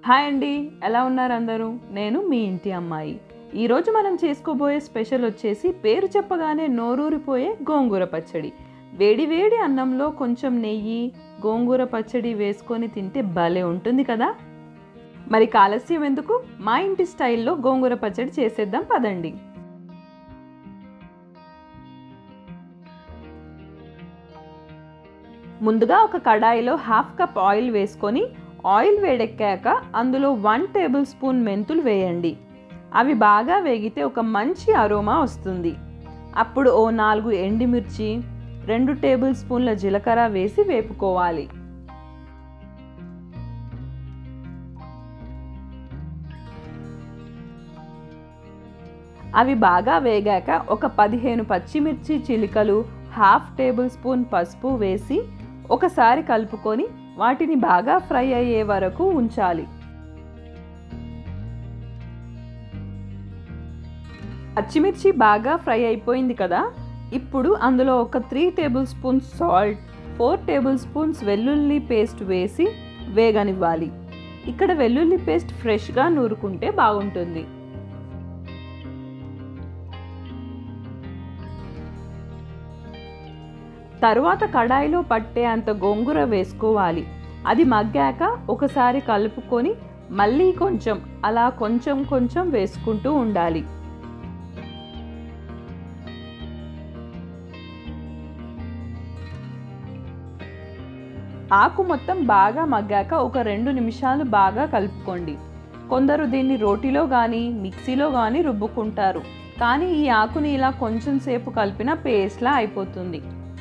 hi అండి ఎలా ఉన్నారు అందరూ నేను మీ ఇంటి అమ్మాయి ఈరోజు మనం చేసుకోబోయే స్పెషల్ వచ్చేసి పేరు చెప్పగానే నోరూరిపోయే గోంగూర పచ్చడి వేడి వేడి అన్నంలో కొంచెం నెయ్యి గోంగూర పచ్చడి వేసుకొని తింటే భలే ఉంటుంది కదా మరి కాలస్యం ఎందుకు మా ఇంటి స్టైల్లో గోంగూర పచ్చడి చేసేద్దాం పదండి ముందుగా ఒక కడాయిలో హాఫ్ కప్ ఆయిల్ వేసుకొని ఆయిల్ వేడెక్కాక అందులో వన్ టేబుల్ స్పూన్ మెంతులు వేయండి అవి బాగా వేగితే ఒక మంచి అరోమా వస్తుంది అప్పుడు ఓ నాలుగు ఎండుమిర్చి రెండు టేబుల్ స్పూన్ల జీలకర్ర వేసి వేపుకోవాలి అవి బాగా వేగాక ఒక పదిహేను పచ్చిమిర్చి చిలికలు హాఫ్ టేబుల్ స్పూన్ పసుపు వేసి ఒకసారి కలుపుకొని వాటిని బాగా ఫ్రై అయ్యే వరకు ఉంచాలి పచ్చిమిర్చి బాగా ఫ్రై అయిపోయింది కదా ఇప్పుడు అందులో ఒక three tablespoons salt four tablespoons వెల్లుల్లి పేస్ట్ వేసి వేగనివ్వాలి ఇక్కడ వెల్లుల్లి పేస్ట్ ఫ్రెష్గా నూరుకుంటే బాగుంటుంది తరువాత కడాయిలో పట్టే అంత గోంగూర వేసుకోవాలి అది మగ్గాక ఒకసారి కలుపుకొని మళ్ళీ కొంచెం అలా కొంచెం కొంచెం వేసుకుంటూ ఉండాలి ఆకు మొత్తం బాగా మగ్గాక ఒక రెండు నిమిషాలు బాగా కలుపుకోండి కొందరు దీన్ని రోటిలో కానీ మిక్సీలో కానీ రుబ్బుకుంటారు కానీ ఈ ఆకుని ఇలా కొంచెం సేపు కలిపిన పేస్ట్లా అయిపోతుంది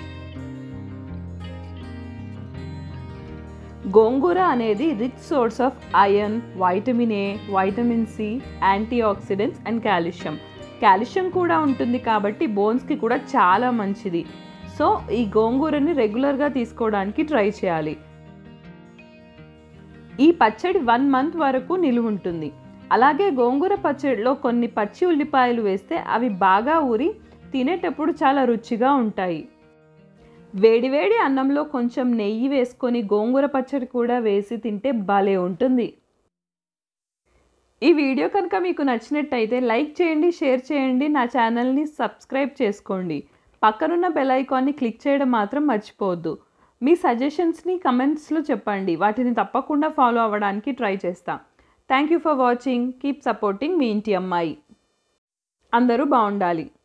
గోంగూర అనేది rich source of iron vitamin A vitamin C antioxidants and calcium calcium కూడా ఉంటుంది కాబట్టి బోన్స్కి కూడా చాలా మంచిది సో ఈ గోంగూరని రెగ్యులర్గా తీసుకోవడానికి ట్రై చేయాలి ఈ పచ్చడి వన్ మంత్ వరకు నిలువ ఉంటుంది అలాగే గోంగూర పచ్చడిలో కొన్ని పచ్చి ఉల్లిపాయలు వేస్తే అవి బాగా ఊరి తినేటప్పుడు చాలా రుచిగా ఉంటాయి వేడివేడి అన్నంలో కొంచెం నెయ్యి వేసుకొని గోంగూర పచ్చడి కూడా వేసి తింటే భలే ఉంటుంది ఈ వీడియో కనుక మీకు నచ్చినట్టయితే లైక్ చేయండి షేర్ చేయండి నా ఛానల్ని సబ్స్క్రైబ్ చేసుకోండి పక్కనున్న బెల్ ఐకాన్ని క్లిక్ చేయడం మాత్రం మర్చిపోవద్దు మీ సజెషన్స్ని కమెంట్స్లో చెప్పండి వాటిని తప్పకుండా ఫాలో అవ్వడానికి ట్రై చేస్తా thank you for watching keep supporting మీ ఇంటి అమ్మాయి అందరూ బాగుండాలి